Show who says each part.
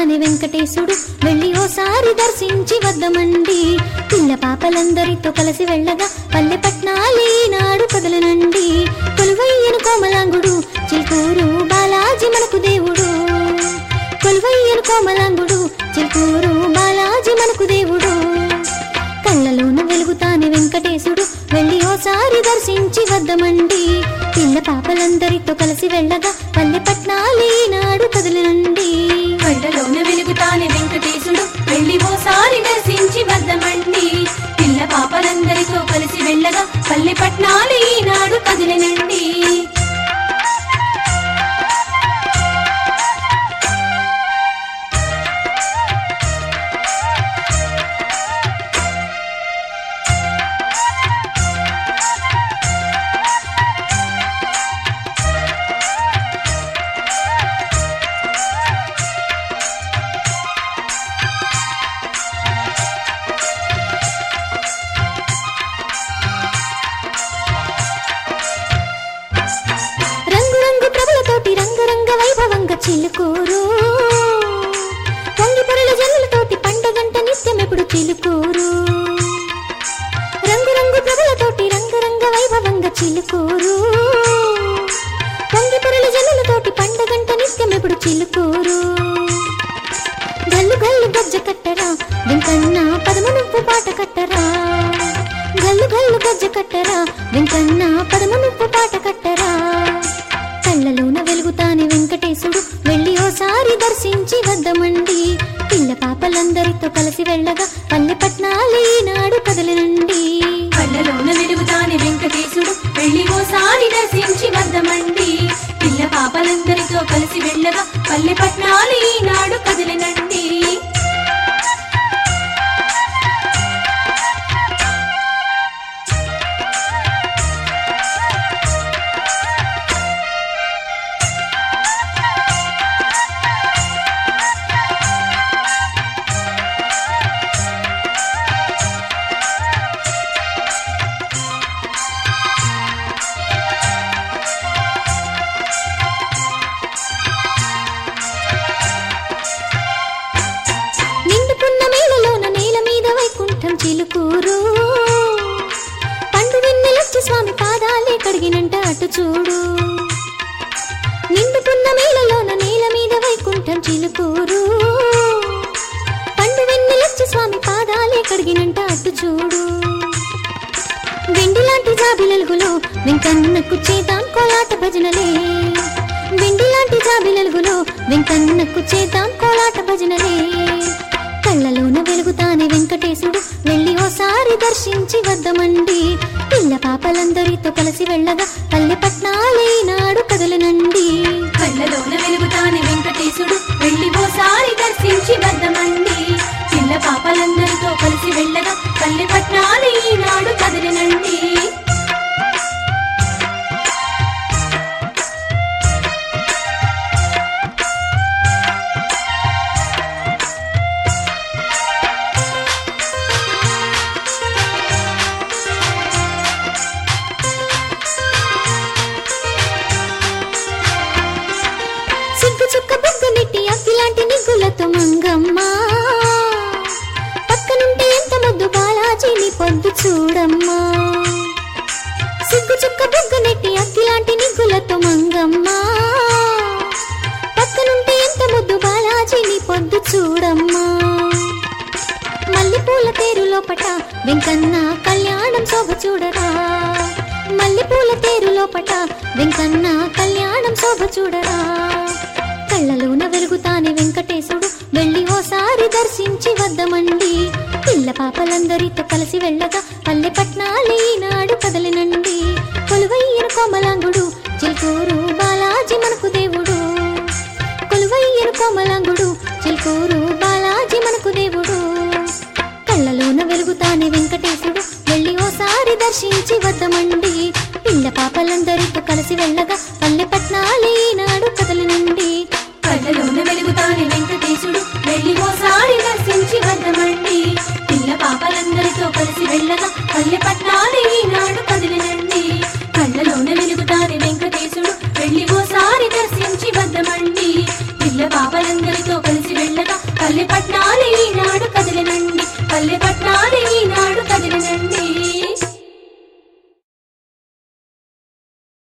Speaker 1: వెలుగుతాని వెంకటేశుడు వెళ్ళి ఓసారి దర్శించి వద్దమండి పిల్ల పాపలందరితో కలిసి వెళ్ళగా పల్లె పట్నాలి నాడు కదలనండి కొలువయ్యను కోమలాంగుడు చిల్కూరు బాలాజీ మనకు దేవుడు కొలువయ్యను కోమలాంగుడు చిల్కూరు బాలాజీ మనకు దేవుడు కళ్ళలోన వెలుగుతాని వెంకటేశుడు వెళ్ళి ఓసారి దర్శించి వద్దమండి పిల్ల పాపలందరితో కలిసి వెళ్ళగా పల్లె పట్నాలి నాడు కదలనండి
Speaker 2: కళ్ళలోన వెలుగుతాని వెంకటేశుడు వెళ్ళి ఓసారి దర్శించి వద్దమండి పిల్ల పాపలందరితో కలిసి వెళ్ళగా పల్లె పట్నాలు ఈనాడు కదిలినండి
Speaker 1: రంగురంగు ప్రభలతోటి రంగరంగ వైభవంగా చిలుకూరు పొంగి పొరల జల్లులతోటి పండగంట నిత్యమెప్పుడు చిలుకూరు రంగురంగు ప్రభలతోటి రంగరంగ వైభవంగా చిలుకూరు పొంగి పొరల జల్లులతోటి పండగంట నిత్యమెప్పుడు చిలుకూరు గల్లు గల్లు గజ్జ కట్టరా వెంకన్న పదము నువ్వు పాట కట్టరా గల్లు గల్లు గజ్జ కట్టరా వెంకన్న పదము నువ్వు పాట కట్టరా కళ్ళలోన వెలుగుతాని వెంకటేశుడు వెళ్ళి ఓసారి దర్శించి వద్దమండి పిల్ల పాపలందరితో కలిసి వెళ్ళగా పల్లె పట్నాలి నాడు కదలనండి
Speaker 2: కళ్ళలోన వెలుగుతాని వెంకటేశుడు వెళ్ళి ఓసారి దర్శించి వద్దమండి పిల్ల పాపలందరితో కలిసి వెళ్ళగా పల్లె పట్నాలు ఈనాడు కదిలినండి
Speaker 1: నిండుకున్న మేళలోన నేల మీద వైకుంఠం చిలుకూరు పండు వెన్నెలొచ్చి స్వామి పాదాలే కడిగినంట అటు చూడు నిండుకున్న మేళలోన నేల మీద వైకుంఠం చిలుకూరు పండు వెన్నెలొచ్చి స్వామి పాదాలే కడిగినంట అటు చూడు వెండి లాంటి జాబిలలుగులో వెంకన్నకు చేద్దాం కోలాట భజనలే వెండి లాంటి జాబిలలుగులో వెంకన్నకు చేద్దాం కోలాట భజనలే కళ్ళలోన వెలుగుతాని వెంకటేశుడు వెళ్ళి ఓసారి దర్శించి వద్దమండి పిల్ల పాపలందరితో కలిసి వెళ్ళగా పల్లె పట్నాలే నాడు కదలనండి
Speaker 2: కళ్ళలోన వెలుగుతాని వెంకటేశుడు వెళ్ళి ఓసారి దర్శించి వద్దమండి పిల్ల పాపలందరితో కలిసి వెళ్ళగా పల్లె పట్నాలు ఈనాడు కదిలినండి
Speaker 1: సిగ్గు చుక్క బుగ్గ నెట్టి అగ్గిలాంటి నిగ్గులతో మంగమ్మ పక్కనుంటే ఎంత ముద్దు బాలాజీని పొద్దు చూడమ్మా సిగ్గు చుక్క బుగ్గ నెట్టి అగ్గిలాంటి నిగ్గులతో మంగమ్మ పక్కనుంటే ఎంత ముద్దు బాలాజీని పొద్దు చూడమ్మా మల్లెపూల తేరు లోపట వెంకన్న కళ్యాణం శోభ చూడరా మల్లెపూల తేరు లోపట వెంకన్న కళ్యాణం శోభ చూడరా కళ్ళలోన వెలుగుతాని వెంకటేశుడు వెళ్ళి ఓసారి దర్శించి వద్దమండి పిల్ల పాపలందరితో కలిసి వెళ్ళగా పల్లె పట్నాలి నాడు కదలినండి కొలువయ్యన కోమలాంగుడు చిల్కూరు బాలాజీ మనకు దేవుడు కొలువయ్యన కోమలాంగుడు చిల్కూరు బాలాజీ మనకు దేవుడు కళ్ళలోన వెలుగుతాని వెంకటేశుడు వెళ్ళి ఓసారి దర్శించి వద్దమండి పిల్ల పాపలందరితో కలిసి వెళ్ళగా పల్లె పట్నాలి నాడు కదలనండి
Speaker 2: కళ్ళలోన వెలుగుతాని వెంకటేశుడు వెళ్ళి ఓసారి దర్శించి వద్దమండి పిల్ల పాపలందరితో కలిసి వెళ్ళగా పల్లె పట్నాలు ఈనాడు కదిలినండి కళ్ళలోన వెలుగుతాని వెంకటేశుడు వెళ్ళి ఓసారి దర్శించి వద్దమండి పిల్ల పాపలందరితో కలిసి వెళ్ళగా పట్నాలు ఈనాడు కదిలినండి పల్లె పట్నాలు ఈనాడు కదిలినండి